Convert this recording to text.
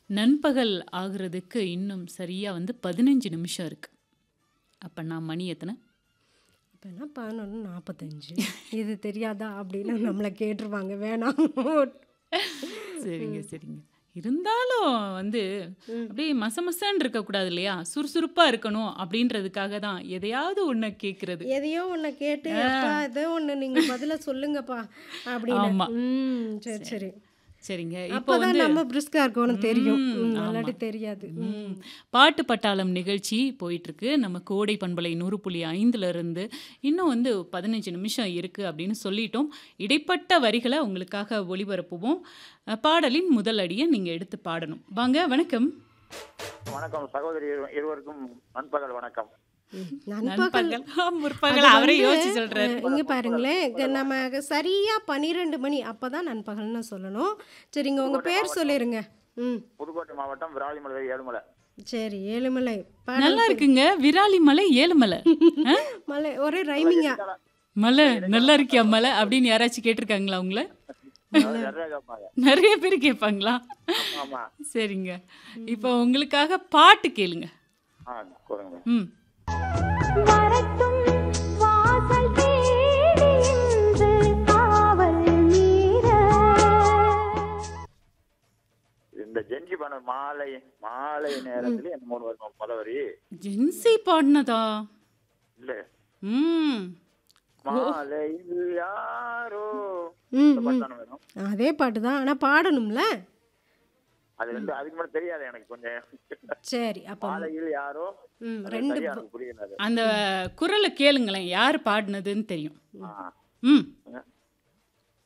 நண்பகல் ஆகுறதுக்கு இன்னும் சரியா வந்து 15 நிமிஷம் இருக்கு. அப்பன்னா மணி எத்தன? இப்பன்னா 11:45 இது தெரியாதா? அப்படின்னு நம்மள கேட்டுருவாங்க. வேணாம். சரிங்க, ம். சரிங்க. இருந்தாலும் வந்து ம். அப்படியே மசமசன்னு இருக்கக்கூடாது இல்லையா? சுறுசுறுப்பா இருக்கணும் அப்படின்றதுக்காக தான் எதையாவது ஒண்ண கேட்கிறது. எதையோ ஒண்ண கேட்டு, ஆ. "அப்பா ஏதோ ஒண்ணு நீங்க பதில சொல்லுங்கப்பா" அப்படின்னு. ஆமா. ம். சரி, சரி. சரி. சரிங்க. இப்போ அப்பதான் வந்து நம்ம பிரிஸ்கா இருக்கோம்னு தெரியும். ம். ம். ஆமா. இல்லாட்டி தெரியாது. ம். ம். பாட்டு பட்டாளம் நிகழ்ச்சி போயிட்டுருக்கு. நம்ம கோடை பண்பலை 100.5ல இருந்து இன்னும் வந்து 15 நிமிஷம் இருக்கு அப்படின்னு சொல்லிட்டோம். இடைப்பட்ட வரிகள உங்களுக்காக ஒளிபரப்புவோம். அ பாடலின் முதல் அடிய நீங்க எடுத்து பாடணும். வாங்க, வணக்கம். வணக்கம் சகோதரி இரு- இருவருக்கும் நண்பகல் வணக்கம் ம். நண்பகல் நண்பகல். ஆ, அது முற்பகல் அவரே வந்து யோசிச்சு அ சொல்றாரு. இங்க பாருங்களேன். க நம்ம சரியா 12 மணி அப்பதான் நண்பகல்னு சொல்லணும். சரிங்க. உங்க புதுக்கோட்டை பேர் மாவட்டம் சொல்லிருங்க. ம். புதுக்கோட்டை மாவட்டம் விராலிமலை ஏழுமலை சரி. ஏழுமலை. பாடல் நல்லா தெரி இருக்குங்க. விராலி மலை, ஏழுமலை. அ? மலை ஒரே ரைமிங்கா. மலை நல்லா இருக்கியா மலை அப்படின்னு யாராச்சும் கேட்டிருக்காங்களா உங்கள? அதாவது நிறைய கேட்பாங்க நிறைய பேர் கேட்பாங்களா? ஆமா சரிங்க. இப்போ உங்களுக்காக பாட்டு கேளுங்க. ஆ கொடுங்க ம். வரட்டும் வாசல் தேடி இன்று காவல் மீற இந்த ஜென்ஜி பண்ண மாலை மாலை நேரத்துல என்ன மூணு வருஷம் முத வரி ஜென்சி பாடினதா? இல்ல ம். ஓ. மாலையில் யாரோ ம். இந்த ம். பாட்டு தானே வேணும் அதே பாட்டு தான். ஆனா பாடணும்ல? அது வந்து அதுக்கு மேல தெரியாது எனக்கு கொஞ்சம் சரி. அப்ப மாலையில் யாரோ ம். அது 2 சரியா ப எனக்கு புரியல அது அந்த குரல கேளுங்களேன். யார் பாடுனதுன்னு தெரியும். ஆ. ம்.